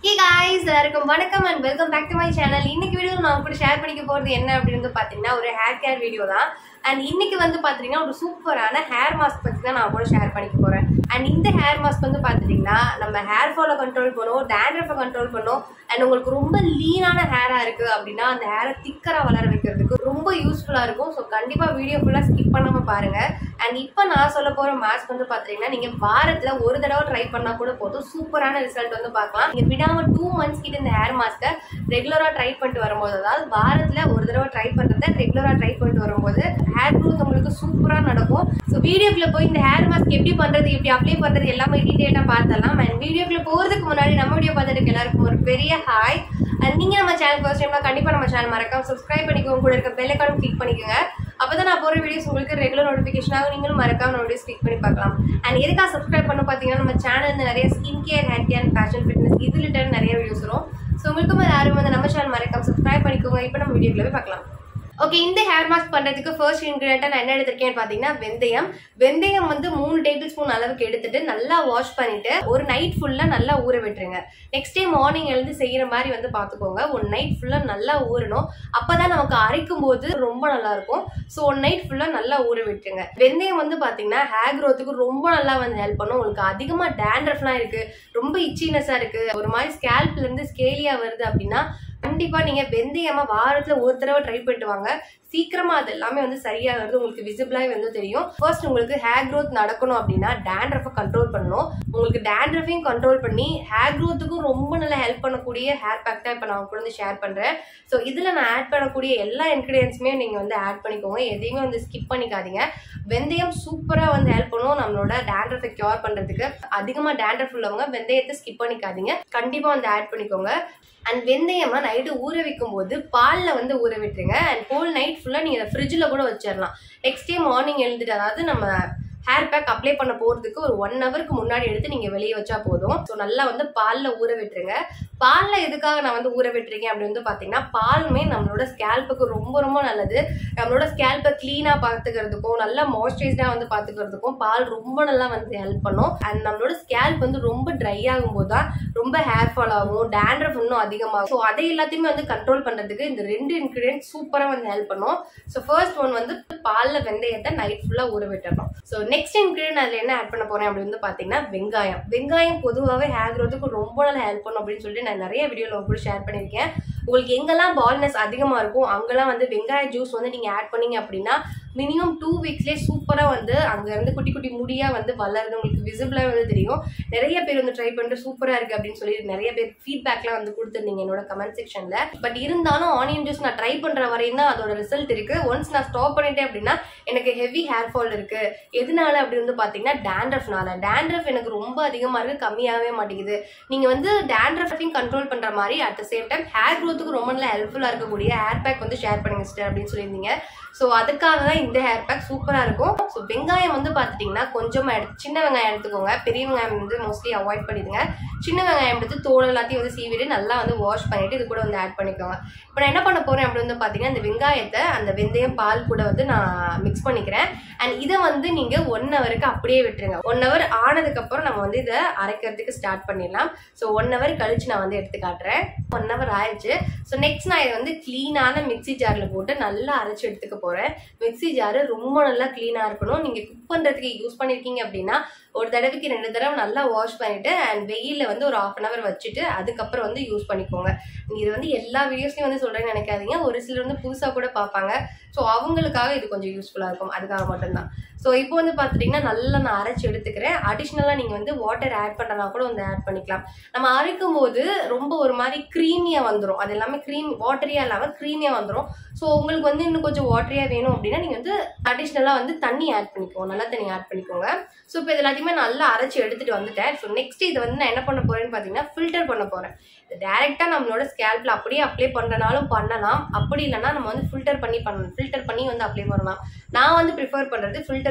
ஹே guys எல்லாருக்கும் வணக்கம் and welcome back to my channel இன்னைக்கு வீடியோ நான் கூட ஷேர் பண்ணிக்க போகிறது என்ன அப்படின்னு வந்து பார்த்தீங்கன்னா ஒரு ஹேர் கேர் வீடியோ தான் அண்ட் இன்னைக்கு வந்து பார்த்தீங்கன்னா ஒரு சூப்பரான ஹேர் மாஸ்க் பற்றி தான் நான் கூட ஷேர் பண்ணிக்க போகிறேன் அண்ட் இந்த ஹேர் மாஸ்க் வந்து பார்த்துட்டிங்கன்னா நம்ம ஹேர் ஃபாலை கண்ட்ரோல் பண்ணும் டேண்ட்ரஃபை கண்ட்ரோல் பண்ணும் அண்ட் உங்களுக்கு ரொம்ப லீனான ஹேராக இருக்குது அப்படின்னா அந்த ஹேரை திக்கராக வளர வைக்கிறதுக்கு ரொம்ப யூஸ்ஃபுல்லாக இருக்கும் ஸோ கண்டிப்பாக வீடியோ ஃபுல்லாக ஸ்கிப் பண்ணாமல் பாருங்கள் அண்ட் இப்போ நான் சொல்ல போகிற மாஸ்க் வந்து பார்த்தீங்கன்னா நீங்கள் வாரத்தில் ஒரு தடவை ட்ரை பண்ணால் கூட போதும் சூப்பரான ரிசல்ட் வந்து பார்க்கலாம் நீங்கள் விடாமல் டூ மந்த்ஸ் கிட்ட இந்த ஹேர் மாஸ்க்கை ரெகுலராக ட்ரை பண்ணிட்டு வரும்போது அதாவது வாரத்தில் ஒரு தடவை ட்ரை பண்ணுறத ரெகுலராக ட்ரை பண்ணிட்டு வரும்போது ஹேர் க்ரோத் உங்களுக்கு சூப்பராக நடக்கும் ஸோ வீடியோக்குள்ள போய் இந்த ஹேர் மாஸ்க் எப்படி பண்ணுறது எப்படி அப்ளை பண்ணுறது எல்லாமே டீட்டெயிலாக பார்த்தலாம் அண்ட் வீடியோக்குள்ள போகிறதுக்கு முன்னாடி நம்ம வீடியோ பார்த்துட்டு எல்லாருக்கும் ஒரு பெரிய ஹாய் அண்ட் நீங்கள் நம்ம சேனல் ஃபர்ஸ்ட் டைம்னா கண்டிப்பாக நம்ம சேனல் மறக்காம சப்ஸ்கிரைப் பண்ணிக்கோங்க கூட இருக்க பெல் ஐக்கானும் கிளிக் பண்ணிக்கோங்க அப்போ தான் நான் போகிற வீடியோஸ் உங்களுக்கு ரெகுலர் நோட்டிஃபிகேஷனாக நீங்களும் மறக்காம வீடியோஸ் கிளிக் பண்ணி பார்க்கலாம் அண்ட் எதுக்காக சப்ஸ்கிரைப் பண்ண பார்த்தீங்கன்னா நம்ம சேனல் நிறைய skin care hair care fashion fitness இது ரிலேட்டட் நிறைய வீடியோஸ் வரும் ஸோ உங்களுக்கும் அது யாரும் வந்து நம்ம சேனல் மறக்காம சப்ஸ்கிரைப் பண்ணிக்கோங்க இப்போ நம்ம வீடியோக்குள்ள போய் பார்க்கலாம் ஓகே இந்த ஹேர் மாஸ்க் பண்ணுறதுக்கு ஃபர்ஸ்ட் இன்க்ரீடியண்ட்டாக நான் என்ன எடுத்திருக்கேன்னு பார்த்தீங்கன்னா வெந்தயம் வெந்தயம் வந்து மூணு டேபிள் ஸ்பூன் அளவுக்கு எடுத்துட்டு நல்லா வாஷ் பண்ணிட்டு ஒரு நைட் ஃபுல்லாக நல்லா ஊற விட்டுருங்க நெக்ஸ்ட் டே மார்னிங் எழுந்து செய்கிற மாதிரி வந்து பார்த்துக்கோங்க ஒரு நைட் ஃபுல்லாக நல்லா ஊறணும் அப்போ தான் நமக்கு அரைக்கும் போது ரொம்ப நல்லா இருக்கும் ஸோ ஒன் நைட் ஃபுல்லாக நல்லா ஊற விட்டுருங்க வெந்தயம் வந்து பார்த்தீங்கன்னா ஹேர் க்ரோத்துக்கு ரொம்ப நல்லா வந்து ஹெல்ப் பண்ணும் உங்களுக்கு அதிகமாக டேண்ட்ரஃப்லாம் இருக்குது ரொம்ப இச்சினஸாக இருக்குது ஒரு மாதிரி ஸ்கேல்ப்லேருந்து ஸ்கேலியாக வருது அப்படின்னா கண்டிப்பா நீங்க வெந்தயமா வாரத்துல ஒரு தடவை ட்ரை பண்ணிட்டு வாங்க சீக்கிரமா அது எல்லாமே வந்து சரியாகிறது உங்களுக்கு விசிபிளாக வந்து தெரியும் ஃபர்ஸ்ட் உங்களுக்கு ஹேர் க்ரோத் நடக்கணும் அப்படின்னா டேண்ட்ரஃபை கண்ட்ரோல் பண்ணணும் உங்களுக்கு டேண்ட்ரஃபையும் கண்ட்ரோல் பண்ணி ஹேர் க்ரோத்துக்கும் ரொம்ப நல்லா ஹெல்ப் பண்ணக்கூடிய ஹேர் பேக் தான் இப்போ நான் கூட வந்து ஷேர் பண்றேன் ஸோ இதுல நான் ஆட் பண்ணக்கூடிய எல்லா இன்க்ரீடியன்ஸுமே நீங்க வந்து ஆட் பண்ணிக்கோங்க எதையுமே வந்து ஸ்கிப் பண்ணிக்காதீங்க வெந்தயம் சூப்பரா வந்து ஹெல்ப் பண்ணும் நம்மளோட டேண்ட்ரஃபை கியூர் பண்றதுக்கு அதிகமா டேண்ட்ரஃப் உள்ளவங்க வெந்தயத்தை ஸ்கிப் பண்ணிக்காதீங்க கண்டிப்பா வந்து ஆட் பண்ணிக்கோங்க அண்ட் வெந்தயமா நைட்டு ஊற வைக்கும் போது பாலில் வந்து ஊற விட்டுருங்க அண்ட் ஹோல் நைட் ஃபுல்லாக நீங்கள் ஃப்ரிட்ஜில் கூட வச்சிடலாம் நெக்ஸ்ட் டே மார்னிங் எழுந்துட்டு அதாவது நம்ம ஹேர் பேக் அப்ளை பண்ண போகிறதுக்கு ஒரு ஒன் ஹவருக்கு முன்னாடி எடுத்து நீங்கள் வெளியே வச்சா போதும் ஸோ நல்லா வந்து பாலில் ஊற விட்டுருங்க பாலில் எதுக்காக நான் வந்து ஊற விட்டுருக்கேன் அப்படின்னு வந்து பார்த்தீங்கன்னா பாலுமே நம்மளோட ஸ்கேல்புக்கு ரொம்ப ரொம்ப நல்லது நம்மளோட ஸ்கேல்பை க்ளீனாக பார்த்துக்கிறதுக்கும் நல்லா மாய்ஸ்சரைஸ்டாக வந்து பார்த்துக்கிறதுக்கும் பால் ரொம்ப நல்லா வந்து ஹெல்ப் பண்ணும் அண்ட் நம்மளோட ஸ்கேல்ப் வந்து ரொம்ப ட்ரை ஆகும்போது தான் ரொம்ப ஹேர் ஃபால் ஆகும் டேண்ட்ரஃப் இன்னும் அதிகமாகும் ஸோ அதை எல்லாத்தையுமே வந்து கண்ட்ரோல் பண்ணுறதுக்கு இந்த ரெண்டு இன்க்ரீடியன்ட் சூப்பராக வந்து ஹெல்ப் பண்ணும் ஸோ ஃபர்ஸ்ட் ஒன் வந்து பாலில் வெந்தயத்தை நைட் ஃபுல்லாக ஊற விட்டுறோம் ஸோ நெக்ஸ்ட் இன்க்ரீடியன்ட் அதில் என்ன ஆட் பண்ண போகிறேன் அப்படின்னு வந்து பார்த்தீங்கன்னா வெங்காயம் வெங்காயம் பொதுவாகவே ஹேர் க்ரோத்துக்கு ரொம்ப நல்லா ஹெல்ப் பண்ணும் அப்படின்னு சொல்லிட்டு நான் நிறைய வீடியோவில் கூட ஷேர் பண்ணியிருக்கேன் உங்களுக்கு எங்கெல்லாம் பால்னஸ் அதிகமாக இருக்கும் அங்கெல்லாம் வந்து வெங்காய ஜூஸ் வந்து நீங்கள் ஆட் பண்ணீங்க அப்படின்னா மினிமம் டூ வீக்ஸ்லேயே சூப்பராக வந்து அங்கேருந்து குட்டி குட்டி முடியாக வந்து வளருது உங்களுக்கு விசிபிளாக வந்து தெரியும் நிறைய பேர் வந்து ட்ரை பண்ணிட்டு சூப்பராக இருக்குது அப்படின்னு சொல்லி நிறைய பேர் ஃபீட்பேக்லாம் வந்து கொடுத்துருந்தீங்க என்னோட கமெண்ட் செக்ஷனில் பட் இருந்தாலும் ஆனியன் ஜூஸ் நான் ட்ரை பண்ணுற வரையும் தான் அதோட ரிசல்ட் இருக்குது ஒன்ஸ் நான் ஸ்டாப் பண்ணிட்டேன் அப்படின்னா எனக்கு ஹெவி ஹேர் ஃபால் இருக்குது எதனால அப்படி வந்து பார்த்தீங்கன்னா டேண்ட்ரஃப்னால டேண்ட்ரஃப் எனக்கு ரொம்ப அதிகமாக இருக்குது கம்மியாகவே மாட்டேங்குது நீங்கள் வந்து டேண்ட்ரஃபையும் கண்ட்ரோல் பண்ணுற மாதிரி at the same time hair க்ரோத்துக்கு ரொம்ப நல்லா ஹெல்ப்ஃபுல்லாக இருக்கக்கூடிய ஹேர் பேக் வந்து ஷேர் பண்ணுங்க சிஸ்டர் அப்படின்னு சொல்லியிருந்தீங்க ஸோ அதுக்காக தான் இந்த ஹேர் பேக் சூப்பராக இருக்கும் ஸோ வெங்காயம் வந்து பார்த்துட்டிங்கன்னா கொஞ்சமாக எடுத்து சின்ன வெங்காயம் எடுத்துக்கோங்க பெரிய வெங்காயம் வந்து மோஸ்ட்லி அவாய்ட் பண்ணிடுங்க சின்ன வெங்காயம் எடுத்து தோல் எல்லாத்தையும் வந்து சீவிட்டு நல்லா வந்து வாஷ் பண்ணிவிட்டு இது கூட வந்து ஆட் பண்ணிக்கோங்க இப்போ நான் என்ன பண்ண போகிறேன் அப்படி வந்து பார்த்தீங்கன்னா இந்த வெங்காயத்தை அந்த வெந்தயம் பால் கூட வந்து நான் மிக்ஸ் பண்ணிக்கிறேன் அண்ட் இதை வந்து நீங்கள் ஒன் ஹவருக்கு அப்படியே விட்டுருங்க ஒன் ஹவர் ஆனதுக்கப்புறம் நம்ம வந்து இதை அரைக்கிறதுக்கு ஸ்டார்ட் பண்ணிடலாம் ஸோ ஒன் ஹவர் கழிச்சு நான் வந்து எடுத்து காட்டுறேன் ஒன் ஹவர் ஆயிடுச்சு ஸோ நெக்ஸ்ட் நான் இதை வந்து க்ளீனான மிக்ஸி ஜாரில் போட்டு நல்லா அரைச்சி எடுத்துக்க போகிறேன் மிக்ஸி ஜாரு ரொம்ப நல்லா க்ளீனாக இருக்கணும் நீங்கள் குக் பண்ணுறதுக்கு யூஸ் பண்ணியிருக்கீங்க அப்படின்னா ஒரு தடவைக்கு ரெண்டு தடவை நல்லா வாஷ் பண்ணிவிட்டு அண்ட் வெயிலில் வந்து ஒரு ஆஃப் அன் ஹவர் வச்சுட்டு அதுக்கப்புறம் வந்து யூஸ் பண்ணிக்கோங்க இது வந்து எல்லா வீடியோஸ்லையும் வந்து சொல்கிறேன்னு நினைக்காதீங்க ஒரு சிலர் வந்து புதுசாக கூட பார்ப்பாங்க ஸோ அவங்களுக்காக இது கொஞ்சம் யூஸ்ஃபுல்லாக இருக்கும் அதுக்காக மட்டும்தான் ஸோ இப்போ வந்து பார்த்துட்டிங்கன்னா நல்லா நான் அரைச்சி எடுத்துக்கிறேன் அடிஷ்னலாக நீங்கள் வந்து வாட்டர் ஆட் பண்ணுறனா கூட வந்து ஆட் பண்ணிக்கலாம் நம்ம அரைக்கும் போது ரொம்ப ஒரு மாதிரி க்ரீமியாக வந்துடும் அது எல்லாமே க்ரீம் வாட்டரியாக இல்லாமல் க்ரீமியாக வந்துடும் ஸோ உங்களுக்கு வந்து இன்னும் கொஞ்சம் வாட்டரியாக வேணும் அப்படின்னா நீங்கள் வந்து அடிஷ்னலாக வந்து தண்ணி ஆட் பண்ணிக்கோங்க நல்லா தண்ணி ஆட் பண்ணிக்கோங்க ஸோ இப்போ இது எல்லாத்தையுமே நல்லா அரைச்சி எடுத்துகிட்டு வந்துட்டேன் ஸோ நெக்ஸ்ட் இதை வந்து நான் என்ன பண்ண போகிறேன்னு பார்த்தீங்கன்னா ஃபில்டர் பண்ண போகிறேன் இது டேரெக்டாக நம்மளோட ஸ்கேல்பில் அப்படியே அப்ளை பண்ணுறனாலும் பண்ணலாம் அப்படி இல்லைன்னா நம்ம வந்து ஃபில்டர் பண்ணி பண்ணணும் ஃபில்டர் பண்ணி வந்து அப்ளை பண்ணலாம் நான் வந்து ப்ரிஃபர் பண்ணுறது ஃபில்டர்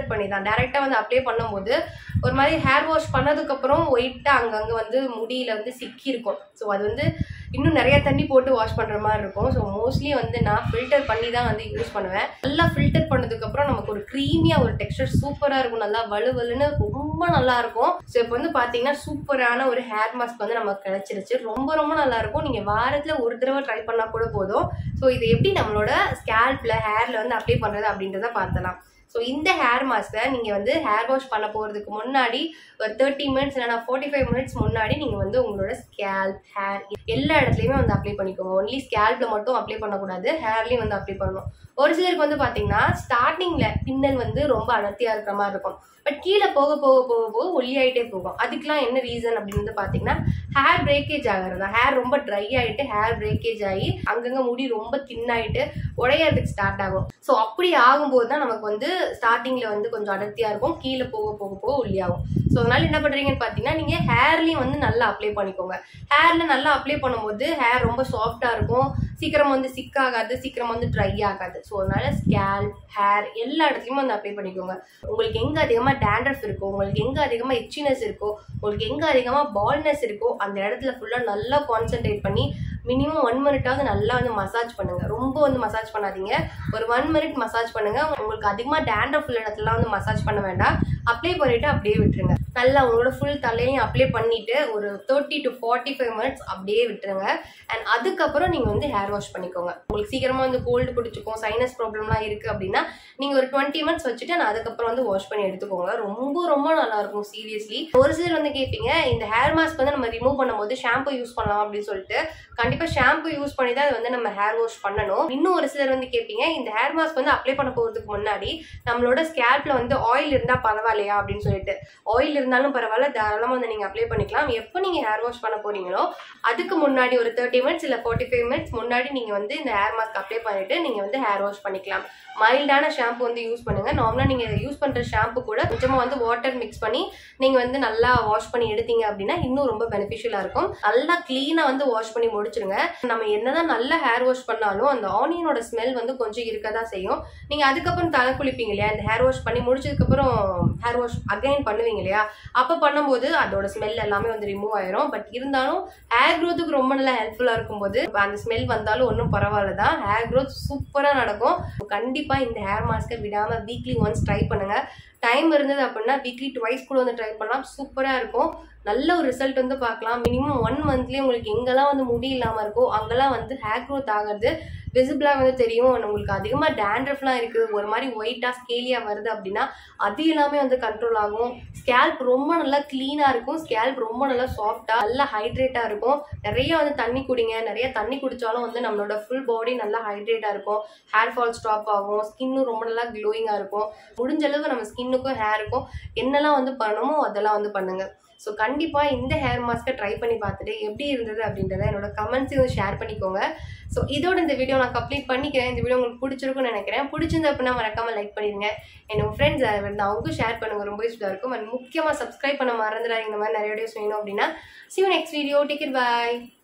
ஃபில்டர் பண்ணி தான் டேரெக்டாக வந்து அப்ளை பண்ணும்போது ஒரு மாதிரி ஹேர் வாஷ் பண்ணதுக்கப்புறம் ஒயிட்டாக அங்கங்கே வந்து முடியில் வந்து சிக்கி இருக்கும் ஸோ அது வந்து இன்னும் நிறைய தண்ணி போட்டு வாஷ் பண்ணுற மாதிரி இருக்கும் ஸோ மோஸ்ட்லி வந்து நான் ஃபில்டர் பண்ணி தான் வந்து யூஸ் பண்ணுவேன் நல்லா ஃபில்டர் பண்ணதுக்கப்புறம் நமக்கு ஒரு க்ரீமியாக ஒரு டெக்ஸ்டர் சூப்பராக இருக்கும் நல்லா வலுவலுன்னு ரொம்ப நல்லா இருக்கும் ஸோ இப்போ வந்து பார்த்தீங்கன்னா சூப்பரான ஒரு ஹேர் மாஸ்க் வந்து நமக்கு கிடைச்சிருச்சு ரொம்ப ரொம்ப நல்லா இருக்கும் நீங்கள் வாரத்தில் ஒரு தடவை ட்ரை பண்ணால் கூட போதும் ஸோ இது எப்படி நம்மளோட ஸ்கேல்பில் ஹேரில் வந்து அப்ளை பண்ணுறது அப்படின்றத பார்த்தலாம் ஸோ இந்த ஹேர் மாஸ்க்கை நீங்கள் வந்து ஹேர் வாஷ் பண்ண போகிறதுக்கு முன்னாடி ஒரு தேர்ட்டி மினிட்ஸ் இல்லைனா ஃபார்ட்டி ஃபைவ் மினிட்ஸ் முன்னாடி நீங்கள் வந்து உங்களோட ஸ்கேல்ப் ஹேர் எல்லா இடத்துலையுமே வந்து அப்ளை பண்ணிக்கோங்க ஒன்லி ஸ்கேல்பில் மட்டும் அப்ளை பண்ணக்கூடாது ஹேர்லேயும் வந்து அப்ளை பண்ணணும் ஒரு சிலருக்கு வந்து பார்த்தீங்கன்னா ஸ்டார்டிங்கில் பின்னல் வந்து ரொம்ப அடர்த்தியாக இருக்கிற மாதிரி இருக்கும் பட் கீழே போக போக போக போக ஒல்லியாயிட்டே போகும் அதுக்கெலாம் என்ன ரீசன் அப்படின்னு வந்து பார்த்தீங்கன்னா ஹேர் பிரேக்கேஜ் ஆகிறது ஹேர் ரொம்ப ட்ரை ஆகிட்டு ஹேர் பிரேக்கேஜ் ஆகி அங்கங்கே முடி ரொம்ப தின்னாயிட்டு உடையறதுக்கு ஸ்டார்ட் ஆகும் ஸோ அப்படி ஆகும்போது தான் நமக்கு வந்து ஸ்டார்டிங்கில் வந்து கொஞ்சம் அடர்த்தியாக இருக்கும் கீழே போக போக போக ஒல்லியாகும் ஸோ அதனால என்ன பண்ணுறீங்கன்னு பார்த்தீங்கன்னா நீங்கள் ஹேர்லேயும் வந்து நல்லா அப்ளை பண்ணிக்கோங்க ஹேரில் நல்லா அப்ளை பண்ணும்போது ஹேர் ரொம்ப சாஃப்டாக இருக்கும் சீக்கிரம் வந்து சிக் ஆகாது சீக்கிரம் வந்து ட்ரை ஆகாது ஸோ அதனால ஸ்கேல் ஹேர் எல்லா இடத்துலையுமே வந்து அப்ளை பண்ணிக்கோங்க உங்களுக்கு எங்கே அதிகமாக டேண்ட்ரஃப் இருக்கோ உங்களுக்கு எங்கே அதிகமாக இச்சினஸ் இருக்கோ உங்களுக்கு எங்கே அதிகமாக பால்னஸ் இருக்கோ அந்த இடத்துல ஃபுல்லாக நல்லா கான்சென்ட்ரேட் பண்ணி மினிமம் ஒன் மினிட்டாவது நல்லா வந்து மசாஜ் பண்ணுங்க ரொம்ப வந்து மசாஜ் பண்ணாதீங்க ஒரு ஒன் மினிட் மசாஜ் பண்ணுங்க உங்களுக்கு அதிகமாக டேண்ட்ரஃப் உள்ள இடத்துலலாம் வந்து மசாஜ் பண்ண வேண்டாம் அப்ளை பண்ணிட்டு அப்படியே விட்டுருங்க நல்லா உங்களோட ஃபுல் தலையையும் அப்ளை பண்ணிட்டு ஒரு thirty to forty five minutes அப்படியே விட்டுருங்க அண்ட் அதுக்கப்புறம் நீங்கள் வந்து ஹேர் வாஷ் பண்ணிக்கோங்க உங்களுக்கு சீக்கிரமாக வந்து கோல்டு பிடிச்சிக்கும் சைனஸ் ப்ராப்ளம்லாம் இருக்குது அப்படின்னா நீங்கள் ஒரு டுவெண்ட்டி மினிட்ஸ் வச்சுட்டு நான் அதுக்கப்புறம் வந்து வாஷ் பண்ணி எடுத்துக்கோங்க ரொம்ப ரொம்ப நல்லா இருக்கும் சீரியஸ்லி ஒரு சிலர் வந்து கேட்பீங்க இந்த ஹேர் மாஸ்க் வந்து நம்ம ரிமூவ் பண்ணும்போது ஷாம்பு யூஸ் பண்ணலாம் அப்படின்னு சொல்லிட்டு கண்டிப்பாக ஷாம்பு யூஸ் பண்ணி தான் அது வந்து நம்ம ஹேர் வாஷ் பண்ணணும் இன்னும் ஒரு சிலர் வந்து கேட்பீங்க இந்த ஹேர் மாஸ்க் வந்து அப்ளை பண்ண போகிறதுக்கு முன்னாடி நம்மளோட ஸ்கேல்ப்ல வந்து ஆயில் இருந்தால் பரவாயில்லையா அப்படின்னு சொல்லிட்டு ஆயில் இருந்தாலும் பரவாயில்ல தாராளமாக வந்து நீங்கள் அப்ளை பண்ணிக்கலாம் எப்போ நீங்கள் ஹேர் வாஷ் பண்ண போறீங்களோ அதுக்கு முன்னாடி ஒரு தேர்ட்டி மினிட்ஸ் இல்லை ஃபார்ட்டி ஃபைவ் மினிட்ஸ் முன்னாடி நீங்கள் வந்து இந்த ஹேர் மாஸ்க் அப்ளை பண்ணிட்டு நீங்கள் வந்து ஹேர் வாஷ் பண்ணிக்கலாம் மைல்டான ஷாம்பு வந்து யூஸ் பண்ணுங்க நார்மலாக நீங்கள் யூஸ் பண்ணுற ஷாம்பு கூட கொஞ்சமாக வந்து வாட்டர் மிக்ஸ் பண்ணி நீங்கள் வந்து நல்லா வாஷ் பண்ணி எடுத்தீங்க அப்படின்னா இன்னும் ரொம்ப பெனிஃபிஷியலாக இருக்கும் நல்லா க்ளீனாக வந்து வாஷ் பண்ணி முடிச்சிருங்க நம்ம என்னதான் நல்ல ஹேர் வாஷ் பண்ணாலும் அந்த ஆனியனோட ஸ்மெல் வந்து கொஞ்சம் இருக்க தான் செய்யும் நீங்கள் அதுக்கப்புறம் தலை குளிப்பீங்க இல்லையா இந்த ஹேர் வாஷ் பண்ணி முடிச்சதுக்கப்புறம் ஹேர் வாஷ் அகைன் பண்ணுவீங்க இல்லையா அப்போ பண்ணும்போது அதோட ஸ்மெல் எல்லாமே வந்து ரிமூவ் ஆயிரும் பட் இருந்தாலும் ஹேர் க்ரோத்துக்கு ரொம்ப நல்லா ஹெல்ப்ஃபுல்லாக இருக்கும்போது அந்த ஸ்மெல் வந்தாலும் ஒன்றும் பரவாயில்ல தான் ஹேர் க்ரோத் சூப்பராக நடக்கும் கண்டிப்பாக இந்த ஹேர் மாஸ்க்கை விடாமல் வீக்லி ஒன்ஸ் ட்ரை பண்ணுங்க டைம் இருந்தது அப்படின்னா வீக்லி டுவைஸ் கூட வந்து ட்ரை பண்ணலாம் சூப்பராக இருக்கும் நல்ல ஒரு ரிசல்ட் வந்து பார்க்கலாம் மினிமம் ஒன் மந்த்லேயே உங்களுக்கு எங்கெல்லாம் வந்து முடி இல்லாமல் இருக்கோ அங்கெல்லாம் வந்து ஹேர் க்ரோத் ஆகிறது விசிபிளாக வந்து தெரியும் உங்களுக்கு அதிகமாக டேண்ட்ரஃப்லாம் இருக்குது ஒரு மாதிரி ஒயிட்டாக ஸ்கேலியாக வருது அப்படின்னா அது எல்லாமே வந்து கண்ட்ரோல் ஆகும் ஸ்கேல்ப் ரொம்ப நல்லா க்ளீனாக இருக்கும் ஸ்கேல்ப் ரொம்ப நல்லா சாஃப்டாக நல்லா ஹைட்ரேட்டாக இருக்கும் நிறைய வந்து தண்ணி குடிங்க நிறைய தண்ணி குடித்தாலும் வந்து நம்மளோட ஃபுல் பாடி நல்லா ஹைட்ரேட்டாக இருக்கும் ஹேர் ஃபால் ஸ்டாப் ஆகும் ஸ்கின்னும் ரொம்ப நல்லா க்ளோயிங்காக இருக்கும் முடிஞ்ச அளவுக்கு நம்ம ஸ்கின்னுக்கும் ஹேருக்கும் என்னெல்லாம் வந்து பண்ணணுமோ அதெல்லாம் வந்து பண்ணுங்க ஸோ கண்டிப்பாக இந்த ஹேர் மாஸ்க்கை ட்ரை பண்ணி பார்த்துட்டு எப்படி இருந்தது அப்படின்றத என்னோட கமெண்ட்ஸையும் ஷேர் பண்ணிக்கோங்க ஸோ இதோட இந்த வீடியோ நான் கம்ப்ளீட் பண்ணிக்கிறேன் இந்த வீடியோ உங்களுக்கு பிடிச்சிருக்கும்னு நினைக்கிறேன் பிடிச்சிருந்து அப்படின்னா மறக்காம லைக் பண்ணிடுங்க என்னோட ஃப்ரெண்ட்ஸ் யார் வந்து அவங்களுக்கும் ஷேர் பண்ணுங்க ரொம்ப யூஸ்ஃபுல்லாக இருக்கும் அண்ட் முக்கியமாக சப்ஸ்கிரைப் பண்ண மறந்துடாதீங்க இந்த மாதிரி நிறைய வீடியோஸ் வேணும் அப்படின்னா see next video take it bye